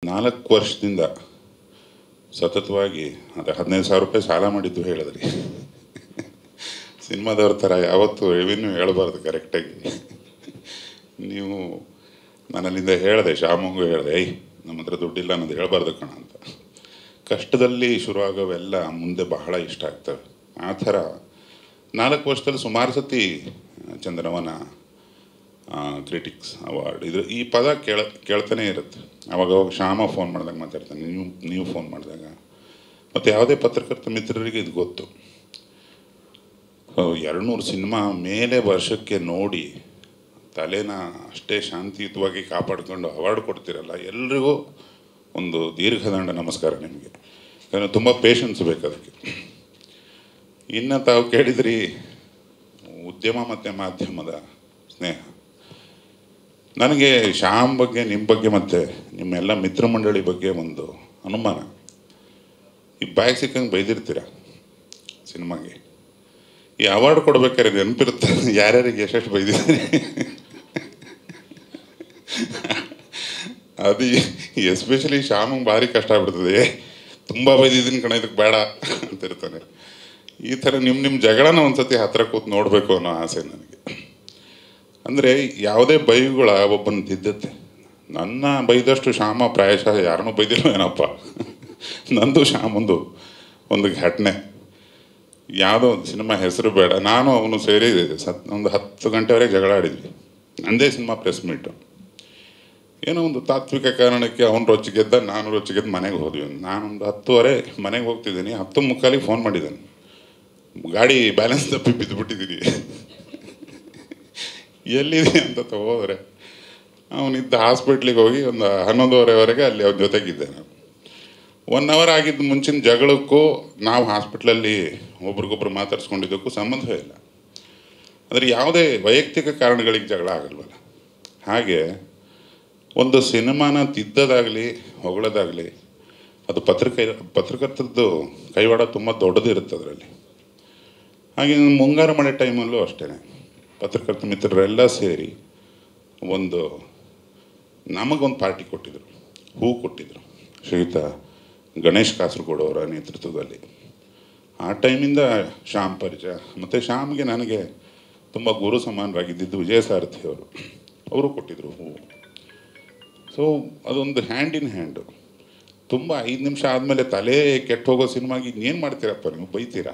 ನಾಲ್ಕು ವರ್ಷದಿಂದ ಸತತವಾಗಿ ಅದೇ ಹದಿನೈದು ಸಾವಿರ ರೂಪಾಯಿ ಸಾಲ ಮಾಡಿದ್ದು ಹೇಳಿದ್ರಿ ಸಿನಿಮಾದವ್ರ ಥರ ಯಾವತ್ತೂ ರೆವಿನ್ಯೂ ಹೇಳಬಾರ್ದು ಕರೆಕ್ಟಾಗಿ ನೀವು ನಾನು ಅಲ್ಲಿಂದ ಹೇಳಿದೆ ಶಾಮಂಗೂ ಹೇಳಿದೆ ಐ ನಮ್ಮ ಹತ್ರ ದುಡ್ಡಿಲ್ಲ ಅನ್ನೋದು ಹೇಳ್ಬಾರ್ದು ಕಣ ಅಂತ ಕಷ್ಟದಲ್ಲಿ ಶುರುವಾಗೋವೆಲ್ಲ ಮುಂದೆ ಬಹಳ ಇಷ್ಟ ಆಗ್ತವೆ ಆ ಥರ ನಾಲ್ಕು ವರ್ಷದಲ್ಲಿ ಸುಮಾರು ಸತಿ ಚಂದ್ರವನ ಕ್ರಿಟಿಕ್ಸ್ ಅವಾರ್ಡ್ ಇದು ಈ ಪದ ಕೇಳ ಕೇಳ್ತಾನೆ ಇರುತ್ತೆ ಅವಾಗ ಅವಾಗ ಶ್ಯಾಮ ಫೋನ್ ಮಾಡಿದಾಗ ಮಾತಾಡ್ತಾನೆ ನೀವು ನೀವು ಫೋನ್ ಮಾಡಿದಾಗ ಮತ್ತು ಯಾವುದೇ ಪತ್ರಕರ್ತ ಮಿತ್ರರಿಗೆ ಇದು ಗೊತ್ತು ಎರಡು ನೂರು ಸಿನಿಮಾ ಮೇಲೆ ವರ್ಷಕ್ಕೆ ನೋಡಿ ತಲೆನ ಅಷ್ಟೇ ಶಾಂತಿಯುತವಾಗಿ ಕಾಪಾಡ್ಕೊಂಡು ಅವಾರ್ಡ್ ಕೊಡ್ತೀರಲ್ಲ ಎಲ್ರಿಗೂ ಒಂದು ದೀರ್ಘದಂಡ ನಮಸ್ಕಾರ ನಿಮಗೆ ಯಾಕಂದರೆ ತುಂಬ ಪೇಷನ್ಸ್ ಬೇಕು ಅದಕ್ಕೆ ಇನ್ನು ತಾವು ಕೇಳಿದ್ರಿ ಉದ್ಯಮ ಮತ್ತು ಮಾಧ್ಯಮದ ಸ್ನೇಹ ನನಗೆ ಶ್ಯಾಮ್ ಬಗ್ಗೆ ನಿಮ್ಮ ಬಗ್ಗೆ ಮತ್ತು ನಿಮ್ಮೆಲ್ಲ ಮಿತ್ರ ಮಂಡಳಿ ಬಗ್ಗೆ ಒಂದು ಅನುಮಾನ ಈ ಬ್ಯಾಗ್ ಸಿಕ್ಕಂಗೆ ಬೈದಿರ್ತೀರ ಸಿನಿಮಾಗೆ ಈ ಅವಾರ್ಡ್ ಕೊಡ್ಬೇಕಾದ್ರೆ ನೆನಪಿರುತ್ತೆ ಯಾರ್ಯಾರಿಗೆ ಎಷ್ಟೆಷ್ಟು ಬೈದಿದ್ದೀನಿ ಅದು ಎಸ್ಪೆಷಲಿ ಶ್ಯಾಮಂಗೆ ಭಾರಿ ಕಷ್ಟ ಆಗ್ಬಿಡ್ತದೆ ತುಂಬ ಬೈದಿದ್ದೀನಿ ಕಣ ಇದಕ್ಕೆ ಬೇಡ ಅಂತಿರ್ತಾನೆ ಈ ಥರ ನಿಮ್ಮ ನಿಮ್ಮ ಜಗಳನ ಒಂದ್ಸತಿ ಹತ್ರ ಕೂತ್ ನೋಡಬೇಕು ಅನ್ನೋ ಆಸೆ ನನಗೆ ಅಂದರೆ ಯಾವುದೇ ಬೈಗುಳ ಒಬ್ಬನ ತಿದ್ದುತ್ತೆ ನನ್ನ ಬೈದಷ್ಟು ಶ್ಯಾಮ ಪ್ರಾಯಶಃ ಯಾರನ್ನೂ ಬೈದಿಲ್ಲ ಏನಪ್ಪ ನಂದು ಶ್ಯಾಮಂದು ಒಂದು ಘಟನೆ ಯಾವುದೋ ಒಂದು ಸಿನಿಮಾ ಹೆಸರು ಬೇಡ ನಾನು ಅವನು ಸೇರಿ ಸತ್ ಒಂದು ಹತ್ತು ಗಂಟೆವರೆಗೆ ಜಗಳ ಆಡಿದ್ವಿ ನಂದೇ ಸಿನಿಮಾ ಪ್ರೆಸ್ ಮೀಟು ಏನೋ ಒಂದು ತಾತ್ವಿಕ ಕಾರಣಕ್ಕೆ ಅವನು ರೊಚ್ಚಿಗೆದ್ದ ನಾನು ರೊಚ್ಚಿಗೆದ್ದು ಮನೆಗೆ ಹೋದ್ವಿ ನಾನೊಂದು ಹತ್ತುವರೆ ಮನೆಗೆ ಹೋಗ್ತಿದ್ದೀನಿ ಹತ್ತು ಮುಕ್ಕಾಲಿಗೆ ಫೋನ್ ಮಾಡಿದ್ದಾನೆ ಗಾಡಿ ಬ್ಯಾಲೆನ್ಸ್ ತಪ್ಪಿ ಬಿದ್ದುಬಿಟ್ಟಿದ್ದೀನಿ ಎಲ್ಲಿದೆ ಅಂತ ಹೋದರೆ ಅವನಿದ್ದ ಹಾಸ್ಪಿಟ್ಲಿಗೆ ಹೋಗಿ ಒಂದು ಹನ್ನೊಂದುವರೆವರೆಗೆ ಅಲ್ಲಿ ಅವನ ಜೊತೆಗಿದ್ದೆ ನಾನು ಒನ್ ಅವರ್ ಆಗಿದ್ದ ಮುಂಚಿನ ಜಗಳಕ್ಕೂ ನಾವು ಹಾಸ್ಪಿಟ್ಲಲ್ಲಿ ಒಬ್ರಿಗೊಬ್ರು ಮಾತಾಡ್ಸ್ಕೊಂಡಿದ್ದಕ್ಕೂ ಸಂಬಂಧವೇ ಇಲ್ಲ ಆದರೆ ಯಾವುದೇ ವೈಯಕ್ತಿಕ ಕಾರಣಗಳಿಗೆ ಜಗಳ ಆಗಲ್ವಲ್ಲ ಹಾಗೆ ಒಂದು ಸಿನಿಮಾನ ತಿದ್ದೋದಾಗಲಿ ಹೊಗಳೋದಾಗಲಿ ಅದು ಪತ್ರಿಕೆ ಪತ್ರಕರ್ತದ್ದು ಕೈವಾಡ ತುಂಬ ದೊಡ್ಡದಿರುತ್ತೆ ಅದರಲ್ಲಿ ಹಾಗೆ ಮುಂಗಾರು ಮಳೆ ಟೈಮಲ್ಲೂ ಅಷ್ಟೇ ಪತ್ರಕರ್ತ ಮಿತ್ರರೆಲ್ಲ ಸೇರಿ ಒಂದು ನಮಗೊಂದು ಪಾರ್ಟಿ ಕೊಟ್ಟಿದ್ರು ಹೂ ಕೊಟ್ಟಿದ್ರು ಶ್ರೀಯುತ ಗಣೇಶ್ ಕಾಸರಗೋಡು ಅವರ ನೇತೃತ್ವದಲ್ಲಿ ಆ ಟೈಮಿಂದ ಶ್ಯಾಮ್ ಪರಿಚಯ ಮತ್ತು ಶ್ಯಾಮ್ಗೆ ನನಗೆ ತುಂಬ ಗುರು ಸಮಾನರಾಗಿದ್ದಿದ್ದು ವಿಜಯ ಸಾರಥಿ ಅವರು ಅವರು ಕೊಟ್ಟಿದ್ರು ಹೂವು ಸೊ ಅದೊಂದು ಹ್ಯಾಂಡ್ ಇನ್ ಹ್ಯಾಂಡು ತುಂಬ ಐದು ನಿಮಿಷ ಆದಮೇಲೆ ತಲೆ ಕೆಟ್ಟು ಹೋಗೋ ಸಿನಿಮಾಗೆ ಇನ್ನೇನು ಮಾಡ್ತೀರಪ್ಪ ನೀವು ಬೈತೀರಾ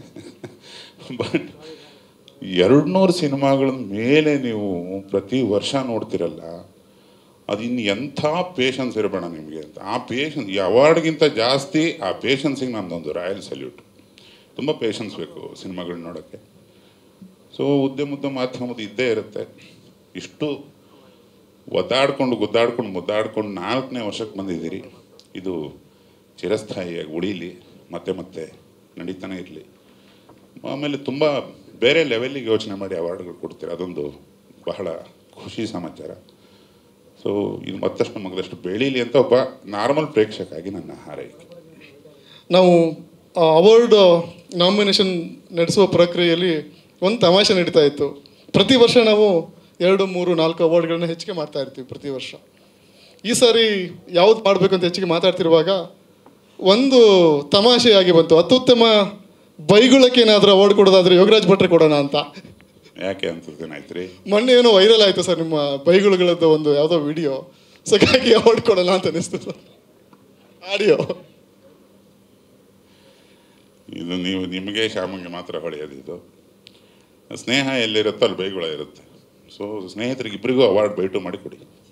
ಬಟ್ ಎರಡು ನೂರು ಸಿನಿಮಾಗಳ ಮೇಲೆ ನೀವು ಪ್ರತಿ ವರ್ಷ ನೋಡ್ತಿರಲ್ಲ ಅದು ಇನ್ನು ಎಂಥ ಪೇಷನ್ಸ್ ಇರಬೇಡ ನಿಮಗೆ ಅಂತ ಆ ಪೇಷನ್ಸ್ ಈ ಅವಾರ್ಡ್ಗಿಂತ ಜಾಸ್ತಿ ಆ ಪೇಷನ್ಸಿಗೆ ನಂದೊಂದು ರಾಯಲ್ ಸಲ್ಯೂಟ್ ತುಂಬ ಪೇಷನ್ಸ್ ಬೇಕು ಸಿನಿಮಾಗಳು ನೋಡೋಕ್ಕೆ ಸೊ ಉದ್ಯಮದ ಮಾಧ್ಯಮದ ಇದ್ದೇ ಇರುತ್ತೆ ಇಷ್ಟು ಒದ್ದಾಡ್ಕೊಂಡು ಗುದ್ದಾಡ್ಕೊಂಡು ಮುದ್ದಾಡ್ಕೊಂಡು ನಾಲ್ಕನೇ ವರ್ಷಕ್ಕೆ ಬಂದಿದ್ದೀರಿ ಇದು ಚಿರಸ್ಥಾಯಿಯಾಗಿ ಉಳೀಲಿ ಮತ್ತೆ ಮತ್ತೆ ನಡೀತಾನೆ ಇರಲಿ ಆಮೇಲೆ ತುಂಬ ಬೇರೆ ಲೆವೆಲ್ಲಿಗೆ ಯೋಚನೆ ಮಾಡಿ ಅವಾರ್ಡ್ಗಳು ಕೊಡ್ತೀರ ಅದೊಂದು ಬಹಳ ಖುಷಿ ಸಮಾಚಾರ ಸೊ ಇದು ಮತ್ತಷ್ಟು ಮಗದಷ್ಟು ಬೆಳೀಲಿ ಅಂತ ಒಬ್ಬ ನಾರ್ಮಲ್ ಪ್ರೇಕ್ಷಕಾಗಿ ನನ್ನ ಹಾರೈಕೆ ನಾವು ಅವಾರ್ಡ್ ನಾಮಿನೇಷನ್ ನಡೆಸುವ ಪ್ರಕ್ರಿಯೆಯಲ್ಲಿ ಒಂದು ತಮಾಷೆ ನಡೀತಾ ಇತ್ತು ಪ್ರತಿ ವರ್ಷ ನಾವು ಎರಡು ಮೂರು ನಾಲ್ಕು ಅವಾರ್ಡ್ಗಳನ್ನ ಹೆಚ್ಚಿಗೆ ಮಾಡ್ತಾ ಇರ್ತೀವಿ ಪ್ರತಿ ವರ್ಷ ಈ ಸಾರಿ ಯಾವ್ದು ಮಾಡಬೇಕು ಅಂತ ಹೆಚ್ಚಿಗೆ ಮಾತಾಡ್ತಿರುವಾಗ ಒಂದು ತಮಾಷೆಯಾಗಿ ಬಂತು ಅತ್ಯುತ್ತಮ ಬೈಗುಳಕ್ಕೆ ಏನಾದರೂ ಅವಾರ್ಡ್ ಕೊಡೋದಾದ್ರೆ ಯೋಗರಾಜ್ ಭಟ್ರೆ ಕೊಡೋಣ ಅಂತ ಯಾಕೆ ಅಂತದೇನಾಯ್ತು ರೀ ಮೊನ್ನೆ ಏನೋ ವೈರಲ್ ಆಯಿತು ಸರ್ ನಿಮ್ಮ ಬೈಗುಳುಗಳದ್ದು ಒಂದು ಯಾವುದೋ ವಿಡಿಯೋ ಸೊ ಹಾಗಾಗಿ ಅವಾರ್ಡ್ ಕೊಡೋಣ ಅಂತ ಅನಿಸ್ತು ಸರ್ ಆಡಿಯೋ ಇದು ನೀವು ನಿಮಗೆ ಶ್ಯಾಮಗೆ ಮಾತ್ರ ಹೊಳೆಯೋದು ಇದು ಸ್ನೇಹ ಎಲ್ಲಿರುತ್ತೋ ಅಲ್ಲಿ ಬೈಗುಳ ಇರುತ್ತೆ ಸೊ ಸ್ನೇಹಿತರಿಗೆ ಇಬ್ಬರಿಗೂ ಅವಾರ್ಡ್ ಬೈಟು ಮಾಡಿ ಕೊಡಿ